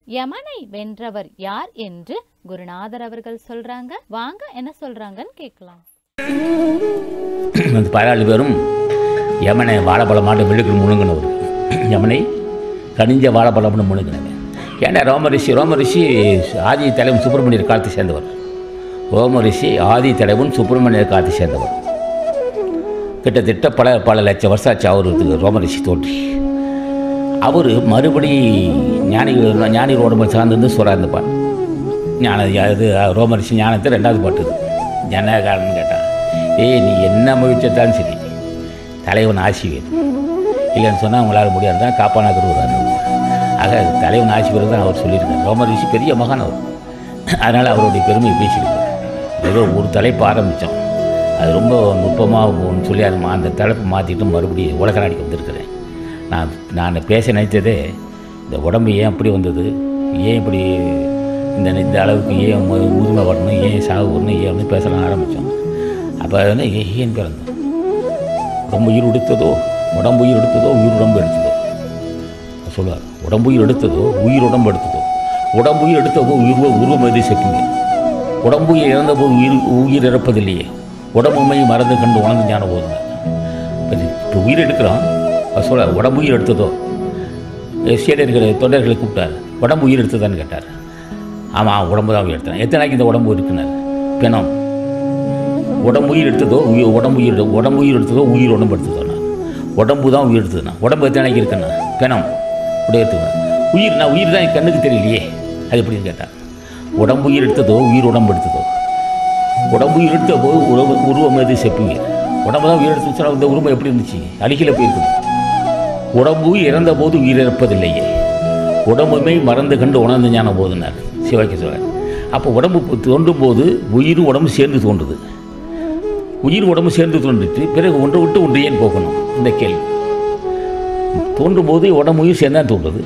யமனை வென்றவர் யார் என்று குருநாதர் அவர்கள் சொல்றாங்க வாங்க என்ன சொல்றாங்கன்னு கேட்கலாம் அந்த பதினாலு பேரும் யமனை வாழைப்பழமாட்டு மெழுக்கு முழுங்கினவர் யமனை கனிஞ்ச வாழைப்பழம்னு முழுங்கினவன் ஏன்னா ரோம ரிஷி ரோம ரிஷி ஆதி தலைவன் சுப்பிரமணியர் காலத்தை சேர்ந்தவர் ரோம ரிஷி ஆதி தலைவன் சுப்பிரமணியர் காலத்தை சேர்ந்தவர் கிட்டத்தட்ட பல பல லட்சம் வருஷம் ஆச்சு அவருக்கு ரோம ரிஷி தோன்றி அவர் மறுபடி ஞானி ஞானி உடம்பு சார்ந்திருந்து சொல்கிறா இருந்தப்பான் ஞான இது ரோம ரிஷி ஞானத்தை ரெண்டாவது பாட்டு இது. என்ன காரணம்னு கேட்டான் ஏய் நீ என்ன முயற்சித்தாலும் சரி தலைவன் ஆசி வேணும் இல்லைன்னு சொன்னால் உங்களால் முடியாது தான் காப்பானாக்குருவார் ஆக தலைவன் ஆசி பெறுவது தான் அவர் சொல்லியிருக்கார் ரோம ரிஷி பெரிய மகான் அவர் அதனால் அவருடைய பெருமையை பேசியிருக்கார் ஏதோ ஒரு தலைப்பு ஆரம்பித்தோம் அது ரொம்ப நுட்பமாக சொல்லி அது மா- அந்த தலைப்பு மாற்றிட்டு மறுபடியும் உலக நாடிக்கு வந்திருக்கிறேன் நான் நான் பேச நினைத்ததே இந்த உடம்பு ஏன் இப்படி வந்தது ஏன் இப்படி இந்த இந்த அளவுக்கு ஏன் மு- முதுமை வரணும் ஏன் சாவு வரணும் ஏன் வந்து பேசலாம் ஆரம்பித்தோம் அப்போ வந்து ஏ- ஏன் பிறந்தோம் உடம்பு உயிர் எடுத்ததோ உடம்பு உயிர் எடுத்ததோ உயிர் உடம்பு எடுத்ததோ சொல்லுவார் உடம்பு உயிர் எடுத்ததோ உயிர் உடம்பு எடுத்ததோ உடம்பு உயிர் எடுத்ததோ உயிர் உருவம் எது செப்புங்க உடம்பு உயிர் இறந்தபோது உயிர் உயிர் இறப்பதில்லையே உடம்புமை மறந்து கண்டு உணர்ந்து ஞான போதுங்க இப்போ உயிர் எடுக்கிறோம் அவர் சொல்ல உடம்பு உயிர் எடுத்ததோ சீடர்களை தொண்டர்களை கூப்பிட்டார் உடம்பு உயிர் எடுத்ததான்னு கேட்டார் ஆமாம் உடம்பு தான் உயிர் எடுத்தேன் எத்தனை நாளைக்கு இந்த உடம்பு இருக்குனார் பிணம் உடம்பு உயிர் எடுத்ததோ உயிர் உடம்பு உயிர் எடு- உடம்பு உயிர் எடுத்ததோ உயிர் உடம்பு எடுத்ததோண்ணா உடம்பு தான் உயிர் எடுத்ததுண்ணா உடம்பு எத்தனை நாளைக்கு இருக்குண்ணா பிணம் உடைய எடுத்துக்கணும் உயிர் நான் உயிர் தான் என் கண்ணுக்கு தெரியலையே அது எப்படின்னு கேட்டார் உடம்பு உயிர் எடுத்ததோ உயிர் உடம்பு எடுத்ததோ உடம்பு உயிர் எடுத்த போது உறவு உருவம் எது செப்புவீர் உடம்பு தான் உயிர் எடுத்து சொன்னால் இந்த உருவம் எப்படி இருந்துச்சு அடிக்கல போயிருக்குது உடம்பு இறந்த போது உயிர் இறப்பதில்லையே உடம்புமே மறந்து கண்டு உணர்ந்து ஞான போதுனார் சிவாக்கி சொல்றார் அப்போ உடம்பு பு- தோன்றும் போது உயிர் உடம்பு சேர்ந்து தோன்றுது உயிர் உடம்பு சேர்ந்து தோன்றிட்டு பிறகு ஒன்றை விட்டு ஒன்று ஏன் போகணும் இந்த கேள்வி தோன்றும் போது உடம்பு உயிர் சேர்ந்தா தோன்றுது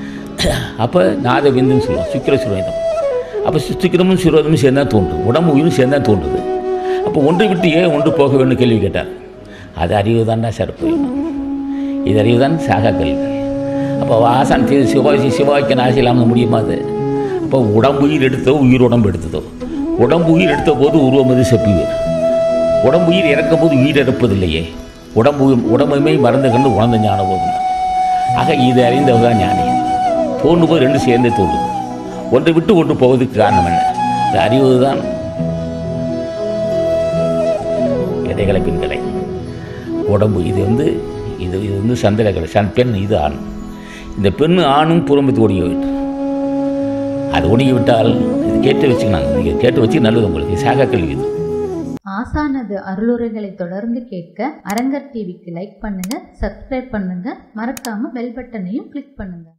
அப்போ நாத விந்துன்னு சொல்லுவோம் சுக்கிர சுரோதம் அப்போ சுக்கிரமும் சுரோதமும் சேர்ந்தா தோன்றுது உடம்பு உயிரும் சேர்ந்தா தோன்றுது அப்போ ஒன்றை விட்டு ஏன் ஒன்று போக வேண்டும் கேள்வி கேட்டார் அது அறிவு தான்டா சிறப்பு இது அறிவு தான் சாகா கல்வி அப்போ ஆசான் தி- சிவாஜி சிவாக்கிய ஆசை இல்லாமல் முடியுமா அது அப்போ உடம்பு உயிர் எடுத்ததோ உயிர் உடம்பு எடுத்ததோ உடம்பு உயிர் எடுத்த போது உருவம் அது செப்புவீர் உடம்பு உயிர் இறக்கும் போது உயிர் இறப்பதில்லையே உடம்பு உடம்புமே மறந்து கண்டு உணர்ந்த ஞான போதும் ஆக இது அறிந்தவர் தான் ஞானி தோன்றும் போது ரெண்டு சேர்ந்தே தோன்றும் ஒன்றை விட்டு ஒன்று போவதுக்கு காரணம் என்ன இந்த அறிவு தான் இடைகளை பெண்களை உடம்பு இது வந்து இது இது வந்து சந்திரகலை சன் பெண் இது ஆண் இந்த பெண்ணு ஆணும் புறம்பத்து ஒடுங்கி விட்டு அது ஒடுங்கி விட்டால் இது கேட்டு வச்சுக்கணும் நீங்கள் கேட்டு வச்சு நல்லது உங்களுக்கு சாகா கல்வி இது ஆசானது அருளுரைகளை தொடர்ந்து கேட்க அரங்கர் டிவிக்கு லைக் பண்ணுங்க சப்ஸ்கிரைப் பண்ணுங்க மறக்காம பெல் பட்டனையும் கிளிக் பண்ணுங்க